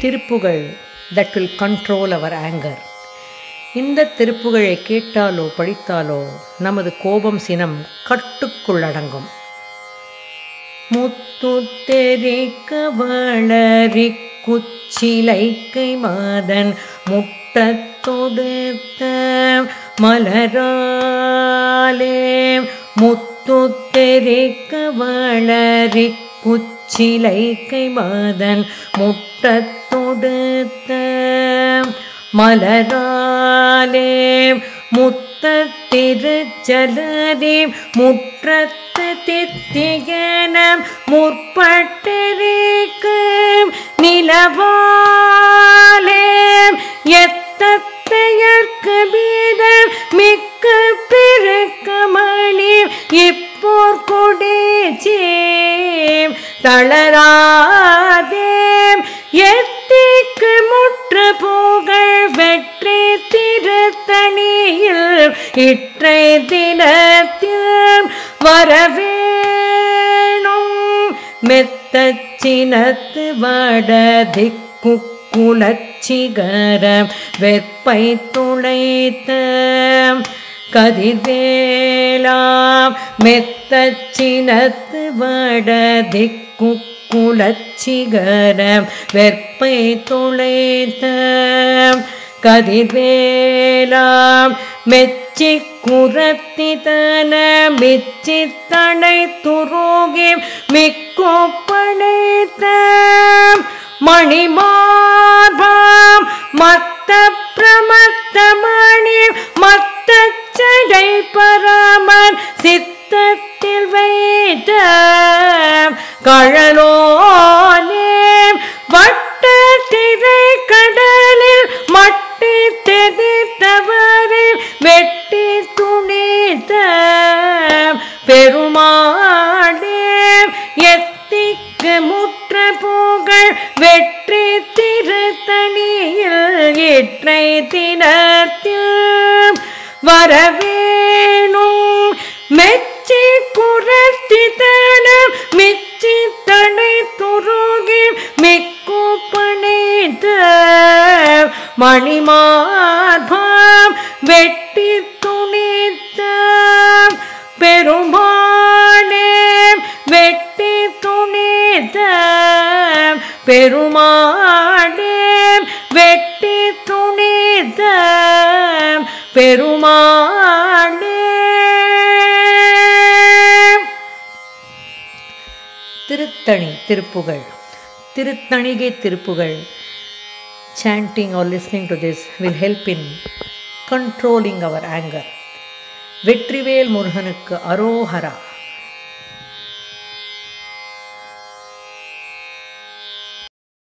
Thiruppugazh that will control our anger இந்த திருப்புகழை கேட்டாலோ படித்தாலோ நமது கோபம் சினம் கட்டுக்குள் அடங்கும் முத்துத்தெரிக்க வளரி குச்சிலைக்கை மாதன் முட்டத் தொடுத்த மலராலே முத்துத்தெரிக்க வளரி குச்சிலைக்கை மாதன் முட்டத் தொடுத்த மலராலே முத்த திருச்சலரே முற்றத்து தித்திகனம் முற்பட்டிருக்க நிலவாலே எத்தத்தையற்கு வீதம் மிக்க பெருக்கமணி இப்போர் கொடேச்சேம் தளராதே எத்திக்கு முற்று புகழ் வெற்றி திருத்தணியில் இற்றை தினத்தில் வரவேணும் மெத்தச்சினத்து வடதிக்கு குலச்சிகரம் வெப்பை துளைத்த கதிர்வேலாம் மெத்தச்சினத்து வடதிக்கு குலச்சிகரம் வெப்பை துளைத்த கதிர்வேலாம் மெச்சி குரத்தி தன மிச்சி தனை துரோகி மிக்கோ படைத்த மணிமார்பாம் மத்த பிரமத்த மணி மத்த சடை பரமன் சித்தத்தில் வைத்த கழலோனே வட்ட திரை கடலில் மட்டி தெதித்தவரில் வெட்டி துணித்த பெருமாடே எத்திக்கு முற்ற புகழ் வெற்றி திருத்தணியில் இற்றை தினத்தில் வரவேணும் மெச்சி குரத்தி தனம் மிச்சி தடை துருகி மிக்கு பணித்த மணிமார்பாம் வெட்டி துணித்த பெருமானே வெட்டி துணித்த பெருமானே வெட்டி துணித்த பெருமானே Tiruttani Thiruppugazh திருத்தணிகை Thiruppugazh chanting or listening to this will help in controlling our anger Vetrivel முருகனுக்கு அரோஹரா